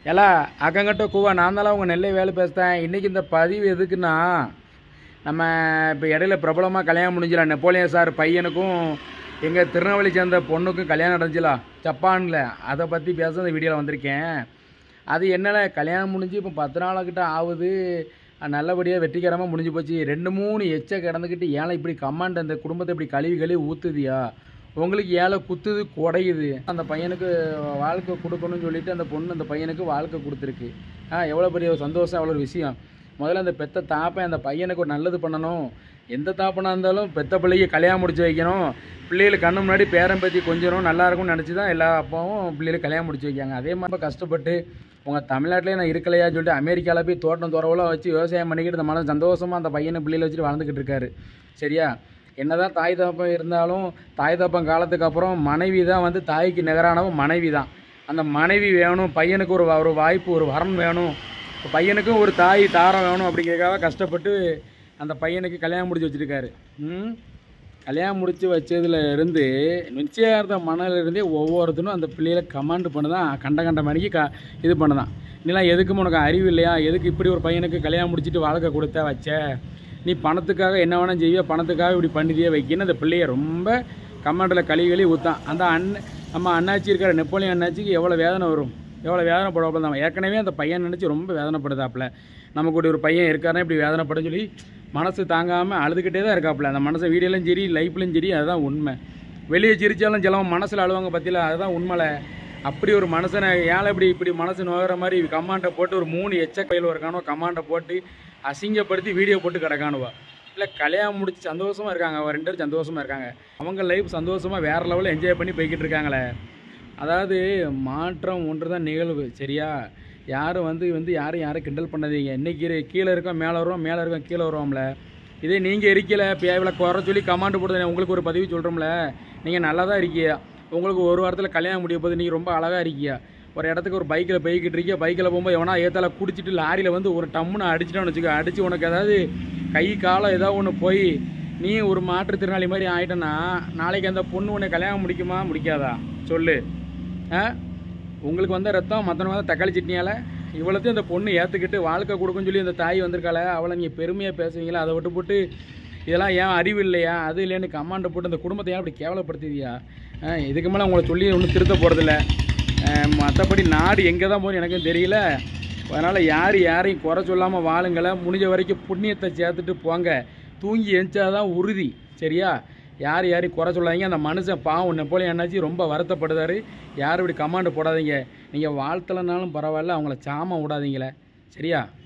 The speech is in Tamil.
ஏலா அக்கங்கிட்ட கூவா நான் தான் உங்கள் நெல்லை வேலை பேசுகிறேன் இன்றைக்கி இந்த பதிவு எதுக்குன்னா நம்ம இப்போ இடையில பிரபலமாக கல்யாணம் முடிஞ்சிடலாம் நெப்போலியன் சார் பையனுக்கும் எங்கள் திருநெல்வேலி சேர்ந்த பொண்ணுக்கும் கல்யாணம் நடந்துச்சுலாம் ஜப்பானில் அதை பற்றி பேச இந்த வீடியோவில் வந்திருக்கேன் அது என்னல கல்யாணம் முடிஞ்சு இப்போ பத்து நாளாகிட்ட ஆகுது நல்லபடியாக வெற்றிகரமாக முடிஞ்சு போச்சு ரெண்டு மூணு எச்ச கிடந்துக்கிட்டு ஏழை இப்படி கமாண்ட் அந்த குடும்பத்தை இப்படி கழுவி கழுவி ஊற்றுதியா உங்களுக்கு ஏழை குத்துது குடையுது அந்த பையனுக்கு வாழ்க்கை கொடுக்கணும்னு சொல்லிட்டு அந்த பொண்ணு அந்த பையனுக்கு வாழ்க்கை கொடுத்துருக்கு ஆ எவ்வளோ பெரிய ஒரு சந்தோஷம் எவ்வளோ ஒரு விஷயம் முதல்ல அந்த பெத்த தாப்பன் அந்த பையனுக்கு ஒரு நல்லது பண்ணணும் எந்த தாப்பனாக இருந்தாலும் பெத்த பிள்ளைக்கு கல்யாணம் முடிச்சு வைக்கணும் பிள்ளைகளுக்கு கண்ணு முன்னாடி பேரன் பற்றி கொஞ்சம் நல்லா இருக்கும்னு நினச்சி தான் எல்லா அப்பாவும் பிள்ளைகளுக்கு கல்யாணம் முடிச்சு வைக்காங்க அதே மாதிரி கஷ்டப்பட்டு உங்கள் தமிழ்நாட்டிலே நான் இருக்கலையா சொல்லிட்டு அமெரிக்காவில் போய் தோட்டம் துறவெல்லாம் வச்சு விவசாயம் பண்ணிக்கிட்டு இந்த மன சந்தோஷமாக அந்த பையனை பிள்ளைகளை வச்சுட்டு வாழ்ந்துக்கிட்டு இருக்காரு சரியா என்னதான் தாய் தகப்பன் இருந்தாலும் தாய் தகப்பன் காலத்துக்கு அப்புறம் மனைவி தான் வந்து தாய்க்கு நிகரானவன் மனைவி தான் அந்த மனைவி வேணும் பையனுக்கு ஒரு வ- ஒரு வாய்ப்பு ஒரு வரன் வேணும் இப்போ பையனுக்கும் ஒரு தாய் தாரம் வேணும் அப்படிங்கிறதுக்காக கஷ்டப்பட்டு அந்த பையனுக்கு கல்யாணம் முடிச்சு வச்சுருக்காரு ம் கல்யாணம் முடிச்சு வச்சதுல இருந்து நிச்சயார்த்த மணல இருந்தே ஒவ்வொருத்தனும் அந்த பிள்ளைகளை கமாண்ட் பண்ணுதான் கண்ட கண்ட மணிக்கு க இது பண்ணுதான் நீலாம் எதுக்கும் உனக்கு அறிவு இல்லையா எதுக்கு இப்படி ஒரு பையனுக்கு கல்யாணம் முடிச்சிட்டு வாழ்க்கை கொடுத்த வச்ச நீ பணத்துக்காக என்ன வேணால் செய்விய பணத்துக்காக இப்படி பண்ணிதியே வைக்கின்னு அந்த பிள்ளைய ரொம்ப கமாண்டில் கழுவி கழுவி ஊத்தான் அந்த அண்ணன் நம்ம அண்ணாச்சி இருக்கிற நெப்போலியன் அண்ணாச்சிக்கு எவ்வளோ வேதனை வரும் எவ்வளோ வேதனைப்படுவாப்புல தான் ஏற்கனவே அந்த பையன் நினச்சி ரொம்ப வேதனைப்படுதாப்புல நமக்கு கூட ஒரு பையன் இருக்காருன்னா இப்படி வேதனைப்படுன்னு சொல்லி மனசு தாங்காமல் அழுதுகிட்டே தான் இருக்காப்புல அந்த மனசை வீடியோலையும் சரி லைஃப்லையும் சரி அதுதான் உண்மை வெளியே சிரிச்சாலும் சிலவன் மனசில் அழுவாங்க பற்றில அதுதான் உண்மைல அப்படி ஒரு மனுஷனை ஏழை இப்படி இப்படி மனசு நோகிற மாதிரி கமாண்டை போட்டு ஒரு மூணு எச்ச கையில் இருக்கானோ கமாண்டை போட்டு அசிங்கப்படுத்தி வீடியோ போட்டு கிடக்கானுவா இல்லை கல்யாணம் முடிச்சு சந்தோஷமாக இருக்காங்க அவ ரெண்டு பேரும் சந்தோஷமாக இருக்காங்க அவங்க லைஃப் சந்தோஷமாக வேறு லெவலில் என்ஜாய் பண்ணி போய்கிட்டு இருக்காங்களே அதாவது மாற்றம் ஒன்று தான் நிகழ்வு சரியா யாரும் வந்து வந்து யாரும் யாரும் கிண்டல் பண்ணாதீங்க இன்னைக்கு இரு- கீழே இருக்கோம் மேலே வருவோம் மேலே இருக்கோம் கீழே வருவோம்ல இதே நீங்கள் இருக்கல பேவில் குறை சொல்லி கமாண்ட் போடுறது உங்களுக்கு ஒரு பதிவு சொல்கிறோம்ல நீங்கள் நல்லா தான் இருக்கீங்க உங்களுக்கு ஒரு வாரத்தில் கல்யாணம் முடிய போது நீங்கள் ரொம்ப அழகாக இருக்கீங்க ஒரு இடத்துக்கு ஒரு பைக்கில் போய்கிட்டு இருக்கீங்க பைக்கில் போகும்போது எவனா ஏத்தால குடிச்சிட்டு லாரியில் வந்து ஒரு டம்முன்னு அடிச்சிட்டோன்னு வச்சுக்கோ அடித்து உனக்கு ஏதாவது கை காலம் ஏதாவது ஒன்று போய் நீ ஒரு மாற்றுத்திறனாளி மாதிரி ஆயிட்டனா நாளைக்கு அந்த பொண்ணு உன்னை கல்யாணம் முடிக்குமா முடிக்காதா சொல்லு ஆ உங்களுக்கு வந்த ரத்தம் மற்றவங்க வந்து தக்காளி சட்னியால் இவ்வளோத்தையும் அந்த பொண்ணு ஏற்றுக்கிட்டு வாழ்க்கை கொடுக்குன்னு சொல்லி அந்த தாய் வந்திருக்காள அவளை நீங்கள் பெருமையாக பேசுவீங்களா அதை விட்டு போட்டு இதெல்லாம் ஏன் அறிவு இல்லையா அது இல்லைன்னு கமாண்டை போட்டு அந்த குடும்பத்தை ஏன் அப்படி கேவலப்படுத்துதியா ஆ, இதுக்கு மேலே உங்களை சொல்லி ஒன்றும் திருத்த போகிறதில்ல மற்றபடி நாடு எங்கே தான் போகுது எனக்கும் தெரியல அதனால் யார் யாரையும் குறை சொல்லாமல் வாழுங்கள முடிஞ்ச வரைக்கும் புண்ணியத்தை சேர்த்துட்டு போங்க தூங்கி எஞ்சாதான் உறுதி சரியா யார் யாரையும் குறை சொல்லாதீங்க அந்த மனுஷன் பாவம் நெப்போலியன் என்னாச்சு ரொம்ப வருத்தப்படுதாரு யாரும் இப்படி கமாண்டு போடாதீங்க நீங்கள் வாழ்த்தலைனாலும் பரவாயில்ல அவங்கள சாம விடாதீங்களே சரியா